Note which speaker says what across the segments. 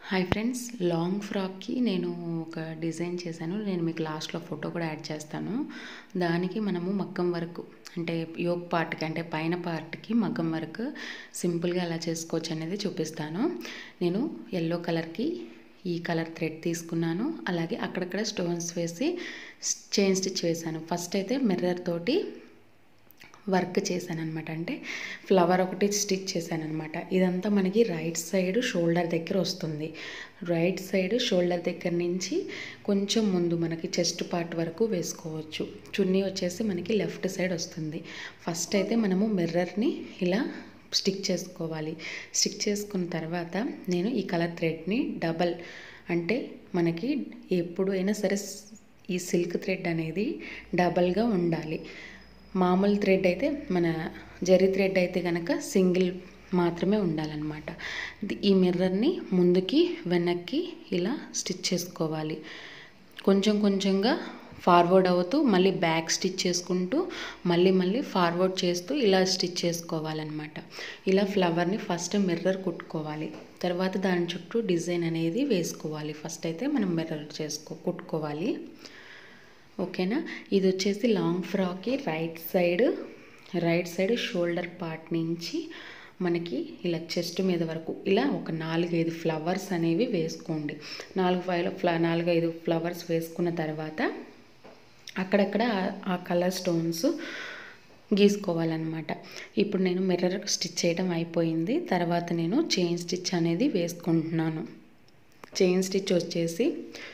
Speaker 1: hi friends long ఫ్రాక్కి నేను ఒక design చేశాను నేను మీకు లాస్ట్లో ఫోటో కూడా యాడ్ చేస్తాను దానికి మనము మగ్గం వర్క్ అంటే యోగ్ పార్ట్కి అంటే పైన పార్ట్కి మగ్గం వర్క్ సింపుల్గా ఎలా చేసుకోవచ్చు అనేది చూపిస్తాను నేను ఎల్లో కలర్కి ఈ కలర్ థ్రెడ్ తీసుకున్నాను అలాగే అక్కడక్కడ స్టోన్స్ వేసి చైన్ స్టిచ్ వేశాను ఫస్ట్ అయితే మిర్రర్ తోటి వర్క్ చేశాను అనమాట అంటే ఫ్లవర్ ఒకటి స్టిచ్ చేశాను అనమాట ఇదంతా మనకి రైట్ సైడ్ షోల్డర్ దగ్గర వస్తుంది రైట్ సైడ్ షోల్డర్ దగ్గర నుంచి కొంచెం ముందు మనకి చెస్ట్ పార్ట్ వరకు వేసుకోవచ్చు చున్నీ వచ్చేసి మనకి లెఫ్ట్ సైడ్ వస్తుంది ఫస్ట్ అయితే మనము మిర్రర్ని ఇలా స్టిక్ చేసుకోవాలి స్టిక్ చేసుకున్న తర్వాత నేను ఈ కలర్ థ్రెడ్ని డబల్ అంటే మనకి ఎప్పుడు అయినా సరే ఈ సిల్క్ థ్రెడ్ అనేది డబల్గా ఉండాలి మామూలు థ్రెడ్ అయితే మన జరీ థ్రెడ్ అయితే కనుక సింగిల్ మాత్రమే ఉండాలన్నమాట ఈ మిర్రర్ని ముందుకి వెనక్కి ఇలా స్టిచ్ చేసుకోవాలి కొంచెం కొంచెంగా ఫార్వర్డ్ అవుతూ మళ్ళీ బ్యాక్ స్టిచ్ చేసుకుంటూ మళ్ళీ మళ్ళీ ఫార్వర్డ్ చేస్తూ ఇలా స్టిచ్ చేసుకోవాలన్నమాట ఇలా ఫ్లవర్ని ఫస్ట్ మిర్రర్ కుట్టుకోవాలి తర్వాత దాని చుట్టూ డిజైన్ అనేది వేసుకోవాలి ఫస్ట్ అయితే మనం మిర్రర్ చేసుకో కుట్టుకోవాలి ఓకేనా ఇది వచ్చేసి లాంగ్ ఫ్రాక్కి right side right side shoulder part నుంచి మనకి ఇలా చెస్ట్ మీద వరకు ఇలా ఒక నాలుగైదు ఫ్లవర్స్ అనేవి వేసుకోండి నాలుగు ఫైవ్ ఫ్ల నాలుగైదు ఫ్లవర్స్ వేసుకున్న తర్వాత అక్కడక్కడ ఆ కలర్ స్టోన్స్ గీసుకోవాలన్నమాట ఇప్పుడు నేను మిర్రర్ స్టిచ్ చేయడం అయిపోయింది తర్వాత నేను చైన్ స్టిచ్ అనేది వేసుకుంటున్నాను చైన్ స్టిచ్ వచ్చేసి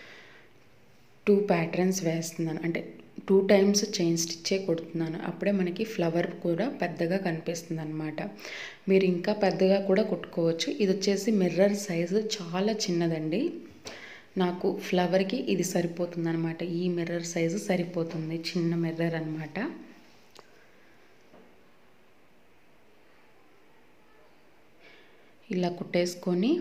Speaker 1: టూ ప్యాటర్న్స్ వేస్తున్నాను అంటే టూ టైమ్స్ చైన్ స్టిచ్చే కొడుతున్నాను అప్పుడే మనకి ఫ్లవర్ కూడా పెద్దగా కనిపిస్తుంది అనమాట మీరు ఇంకా పెద్దగా కూడా కుట్టుకోవచ్చు ఇది వచ్చేసి మిర్రర్ సైజు చాలా చిన్నదండి నాకు ఫ్లవర్కి ఇది సరిపోతుంది అనమాట ఈ మిర్రర్ సైజు సరిపోతుంది చిన్న మిర్రర్ అనమాట ఇలా కుట్టేసుకొని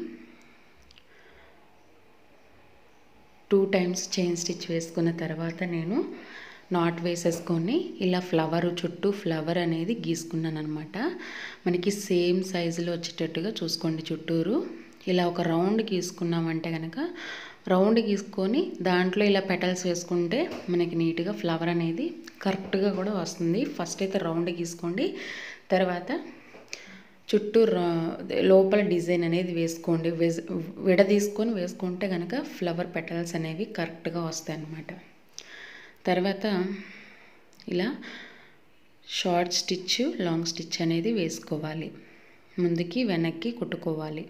Speaker 1: టూ టైమ్స్ చైన్ స్టిచ్ వేసుకున్న తర్వాత నేను నాట్ వేసేసుకొని ఇలా ఫ్లవర్ చుట్టూ ఫ్లవర్ అనేది గీసుకున్నాను అనమాట మనకి సేమ్ సైజులో వచ్చేటట్టుగా చూసుకోండి చుట్టూరు ఇలా ఒక రౌండ్ గీసుకున్నామంటే కనుక రౌండ్ గీసుకొని దాంట్లో ఇలా పెటల్స్ వేసుకుంటే మనకి నీట్గా ఫ్లవర్ అనేది కరెక్ట్గా కూడా వస్తుంది ఫస్ట్ అయితే రౌండ్ గీసుకోండి తర్వాత చుట్టూ లోపల డిజైన్ అనేది వేసుకోండి విడ తీసుకొని వేసుకుంటే కనుక ఫ్లవర్ పెటల్స్ అనేవి కరెక్ట్గా వస్తాయి అన్నమాట తర్వాత ఇలా షార్ట్ స్టిచ్ లాంగ్ స్టిచ్ అనేది వేసుకోవాలి ముందుకి వెనక్కి కుట్టుకోవాలి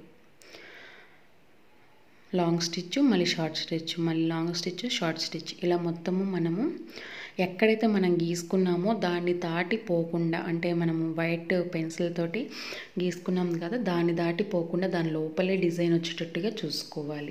Speaker 1: లాంగ్ స్టిచ్ మళ్ళీ షార్ట్ స్టిచ్ మళ్ళీ లాంగ్ స్టిచ్ షార్ట్ స్టిచ్ ఇలా మొత్తము మనము ఎక్కడైతే మనం గీసుకున్నామో దాన్ని దాటి పోకుండా అంటే మనము వైట్ పెన్సిల్ తోటి గీసుకున్నాం కదా దాన్ని దాటి పోకుండా దాని లోపలే డిజైన్ వచ్చేటట్టుగా చూసుకోవాలి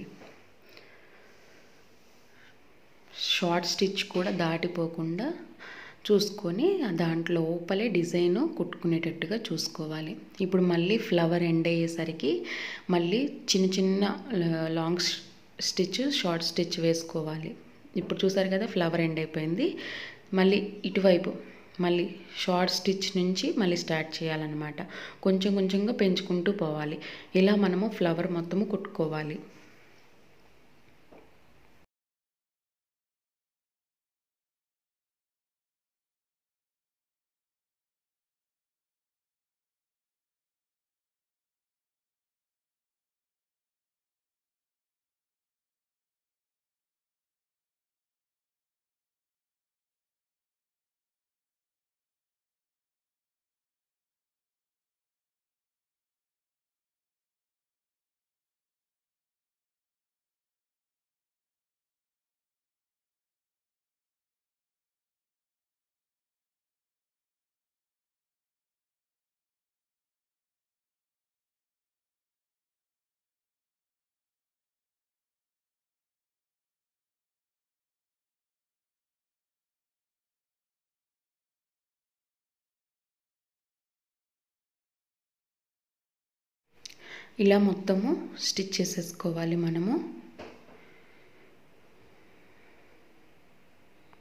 Speaker 1: షార్ట్ స్టిచ్ కూడా దాటిపోకుండా చూసుకొని దాంట్లో లోపలే డిజైన్ కుట్టుకునేటట్టుగా చూసుకోవాలి ఇప్పుడు మళ్ళీ ఫ్లవర్ ఎండ్ అయ్యేసరికి మళ్ళీ చిన్న చిన్న లాంగ్ స్టిచ్ షార్ట్ స్టిచ్ వేసుకోవాలి ఇప్పుడు చూసారు కదా ఫ్లవర్ ఎండ్ అయిపోయింది మళ్ళీ ఇటువైపు మళ్ళీ షార్ట్ స్టిచ్ నుంచి మళ్ళీ స్టార్ట్ చేయాలన్నమాట కొంచెం కొంచెంగా పెంచుకుంటూ పోవాలి ఇలా మనము ఫ్లవర్ మొత్తము కుట్టుకోవాలి ఇలా మొత్తము స్టిచ్ చేసేసుకోవాలి మనము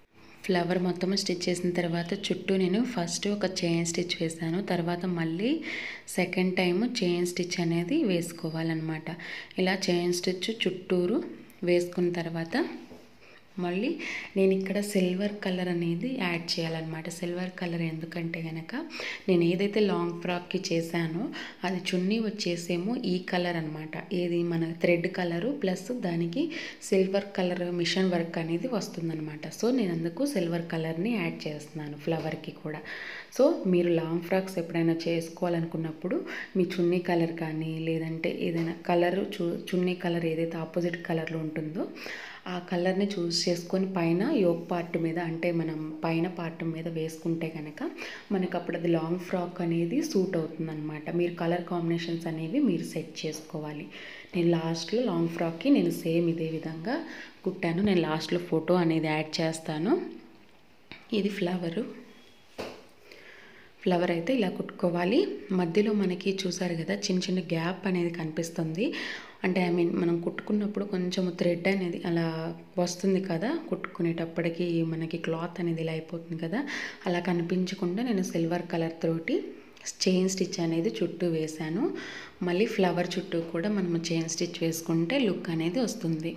Speaker 1: ఫ్లవర్ మొత్తం స్టిచ్ చేసిన తర్వాత చుట్టూ నేను ఫస్ట్ ఒక చైన్ స్టిచ్ వేసాను తర్వాత మళ్ళీ సెకండ్ టైం చైన్ స్టిచ్ అనేది వేసుకోవాలన్నమాట ఇలా చైన్ స్టిచ్ చుట్టూరు వేసుకున్న తర్వాత మళ్ళీ నేను ఇక్కడ సిల్వర్ కలర్ అనేది యాడ్ చేయాలన్నమాట సిల్వర్ కలర్ ఎందుకంటే కనుక నేను ఏదైతే లాంగ్ ఫ్రాక్కి చేశానో అది చున్నీ వచ్చేసేమో ఈ కలర్ అనమాట ఏది మన థ్రెడ్ కలరు ప్లస్ దానికి సిల్వర్ కలర్ మిషన్ వర్క్ అనేది వస్తుందన్నమాట సో నేను అందుకు సిల్వర్ కలర్ని యాడ్ చేస్తున్నాను ఫ్లవర్కి కూడా సో మీరు లాంగ్ ఫ్రాక్స్ ఎప్పుడైనా చేసుకోవాలనుకున్నప్పుడు మీ చున్నీ కలర్ కానీ లేదంటే ఏదైనా కలర్ చూ చున్నీ కలర్ ఏదైతే ఆపోజిట్ కలర్లో ఉంటుందో ఆ కలర్ని చూస్ చేసుకొని పైన యోగ్ పార్ట్ మీద అంటే మనం పైన పార్ట్ మీద వేసుకుంటే కనుక మనకు అప్పుడు అది లాంగ్ ఫ్రాక్ అనేది సూట్ అవుతుందన్నమాట మీరు కలర్ కాంబినేషన్స్ అనేవి మీరు సెట్ చేసుకోవాలి నేను లాస్ట్లో లాంగ్ ఫ్రాక్కి నేను సేమ్ ఇదే విధంగా కుట్టాను నేను లాస్ట్లో ఫోటో అనేది యాడ్ చేస్తాను ఇది ఫ్లవరు ఫ్లవర్ అయితే ఇలా కుట్టుకోవాలి మధ్యలో మనకి చూసారు కదా చిన్న చిన్న గ్యాప్ అనేది కనిపిస్తుంది అంటే ఐ మీన్ మనం కుట్టుకున్నప్పుడు కొంచెం థ్రెడ్ అనేది అలా వస్తుంది కదా కుట్టుకునేటప్పటికి మనకి క్లాత్ అనేది ఇలా అయిపోతుంది కదా అలా కనిపించకుండా నేను సిల్వర్ కలర్ తోటి చైన్ స్టిచ్ అనేది చుట్టూ వేశాను మళ్ళీ ఫ్లవర్ చుట్టూ కూడా మనం చైన్ స్టిచ్ వేసుకుంటే లుక్ అనేది వస్తుంది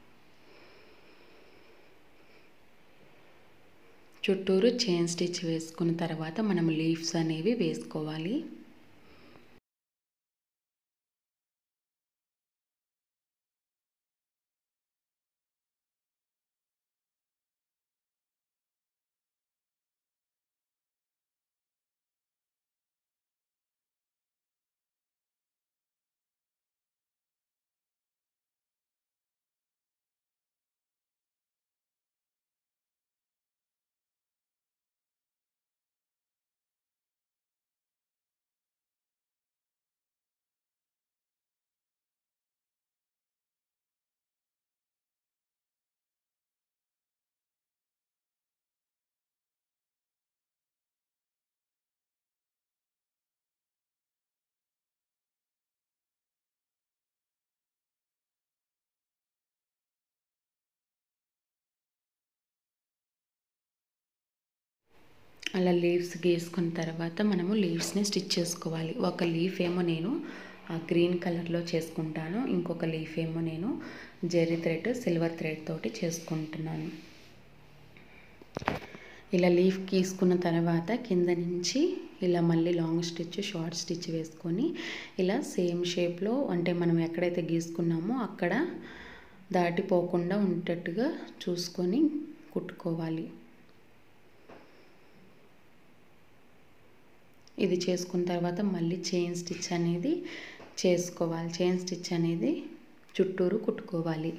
Speaker 1: చుట్టూరు చైన్ స్టిచ్ వేసుకున్న తర్వాత మనం లీవ్స్ అనేవి వేసుకోవాలి అలా లీవ్స్ గీసుకున్న తర్వాత మనము లీవ్స్ని స్టిచ్ చేసుకోవాలి ఒక లీఫ్ ఏమో నేను ఆ గ్రీన్ కలర్లో చేసుకుంటాను ఇంకొక లీఫ్ ఏమో నేను జెర్రీ థ్రెడ్ సిల్వర్ థ్రెడ్ తోటి చేసుకుంటున్నాను ఇలా లీఫ్ గీసుకున్న తర్వాత కింద నుంచి ఇలా మళ్ళీ లాంగ్ స్టిచ్ షార్ట్ స్టిచ్ వేసుకొని ఇలా సేమ్ షేప్లో అంటే మనం ఎక్కడైతే గీసుకున్నామో అక్కడ దాటిపోకుండా ఉండేటట్టుగా చూసుకొని కుట్టుకోవాలి ఇది చేసుకున్న తర్వాత మళ్ళీ చైన్ స్టిచ్ అనేది చేసుకోవాలి చైన్ స్టిచ్ అనేది చుట్టూరు కుట్టుకోవాలి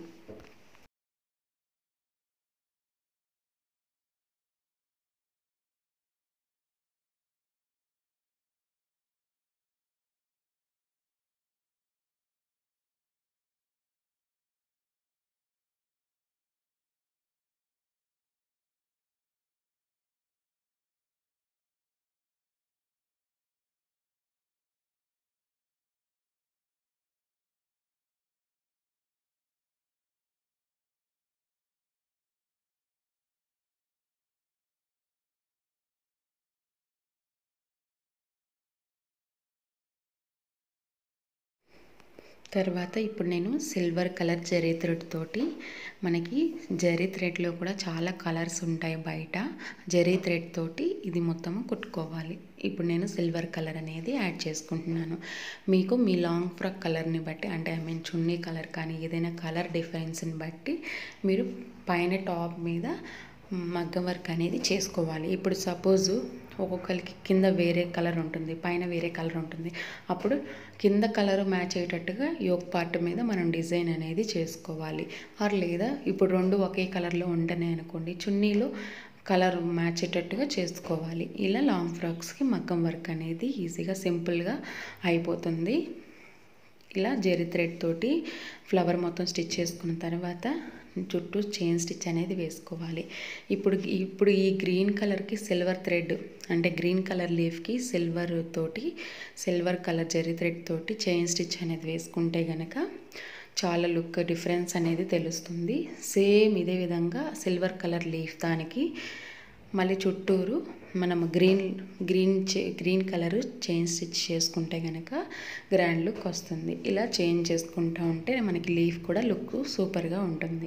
Speaker 1: తర్వాత ఇప్పుడు నేను సిల్వర్ కలర్ జరీ థ్రెడ్ తోటి మనకి జరీ థ్రెడ్లో కూడా చాలా కలర్స్ ఉంటాయి బయట జరీ థ్రెడ్ తోటి ఇది మొత్తం కుట్టుకోవాలి ఇప్పుడు నేను సిల్వర్ కలర్ అనేది యాడ్ చేసుకుంటున్నాను మీకు మీ లాంగ్ ఫ్రాక్ కలర్ని బట్టి అంటే ఐ మీన్ చున్నీ కలర్ కానీ ఏదైనా కలర్ డిఫరెన్స్ని బట్టి మీరు పైన టాప్ మీద మగ్గం వర్క్ అనేది చేసుకోవాలి ఇప్పుడు సపోజు ఒక్కొక్కరికి కింద వేరే కలర్ ఉంటుంది పైన వేరే కలర్ ఉంటుంది అప్పుడు కింద కలర్ మ్యాచ్ అయ్యేటట్టుగా యోగ్ పార్ట్ మీద మనం డిజైన్ అనేది చేసుకోవాలి ఆర్ లేదా ఇప్పుడు రెండు ఒకే కలర్లో ఉంటున్నాయి అనుకోండి చున్నీలో కలర్ మ్యాచ్ అయ్యేటట్టుగా చేసుకోవాలి ఇలా లాంగ్ ఫ్రాక్స్కి మగ్గం వర్క్ అనేది ఈజీగా సింపుల్గా అయిపోతుంది ఇలా జెరీ థ్రెడ్ తోటి ఫ్లవర్ మొత్తం స్టిచ్ చేసుకున్న తర్వాత చుట్టూ చైన్ స్టిచ్ అనేది వేసుకోవాలి ఇప్పుడు ఇప్పుడు ఈ గ్రీన్ కలర్కి సిల్వర్ థ్రెడ్ అంటే గ్రీన్ కలర్ లీఫ్కి సిల్వర్ తోటి సిల్వర్ కలర్ జెరీ థ్రెడ్ తోటి చైన్ స్టిచ్ అనేది వేసుకుంటే గనక చాలా లుక్ డిఫరెన్స్ అనేది తెలుస్తుంది సేమ్ ఇదే విధంగా సిల్వర్ కలర్ లీఫ్ దానికి మళ్ళీ చుట్టూరు మనం గ్రీన్ గ్రీన్ చే గ్రీన్ కలర్ చైన్ స్టిచ్ చేసుకుంటే కనుక గ్రాండ్ లుక్ వస్తుంది ఇలా చేంజ్ చేసుకుంటూ ఉంటే మనకి లీఫ్ కూడా లుక్ సూపర్గా ఉంటుంది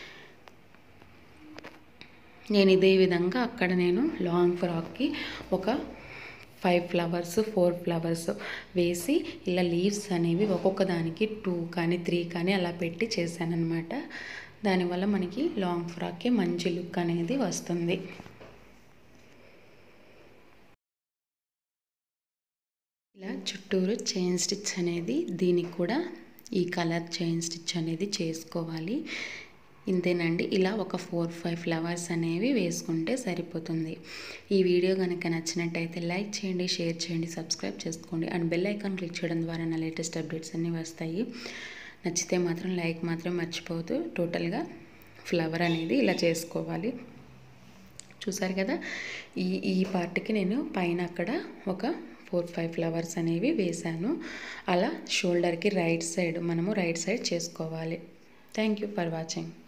Speaker 1: నేను ఇదే విధంగా అక్కడ నేను లాంగ్ ఫ్రాక్కి ఒక ఫైవ్ ఫ్లవర్స్ ఫోర్ ఫ్లవర్స్ వేసి ఇలా లీవ్స్ అనేవి ఒక్కొక్క దానికి టూ కానీ త్రీ కానీ అలా పెట్టి చేశానన్నమాట దానివల్ల మనకి లాంగ్ ఫ్రాక్కి మంచి లుక్ అనేది వస్తుంది ఇలా చుట్టూరు చైన్ స్టిచ్ అనేది దీనికి కూడా ఈ కలర్ చైన్ స్టిచ్ అనేది చేసుకోవాలి ఇంతేనండి ఇలా ఒక ఫోర్ ఫైవ్ ఫ్లవర్స్ అనేవి వేసుకుంటే సరిపోతుంది ఈ వీడియో కనుక నచ్చినట్టయితే లైక్ చేయండి షేర్ చేయండి సబ్స్క్రైబ్ చేసుకోండి అండ్ బెల్ ఐకాన్ క్లిక్ చేయడం ద్వారా నా లేటెస్ట్ అప్డేట్స్ అన్నీ వస్తాయి నచ్చితే మాత్రం లైక్ మాత్రం మర్చిపోవద్దు టోటల్గా ఫ్లవర్ అనేది ఇలా చేసుకోవాలి చూసారు కదా ఈ ఈ పార్ట్కి నేను పైన అక్కడ ఒక ఫోర్ ఫైవ్ ఫ్లవర్స్ అనేవి వేశాను అలా షోల్డర్కి రైట్ సైడ్ మనము రైట్ సైడ్ చేసుకోవాలి థ్యాంక్ యూ ఫర్ వాచింగ్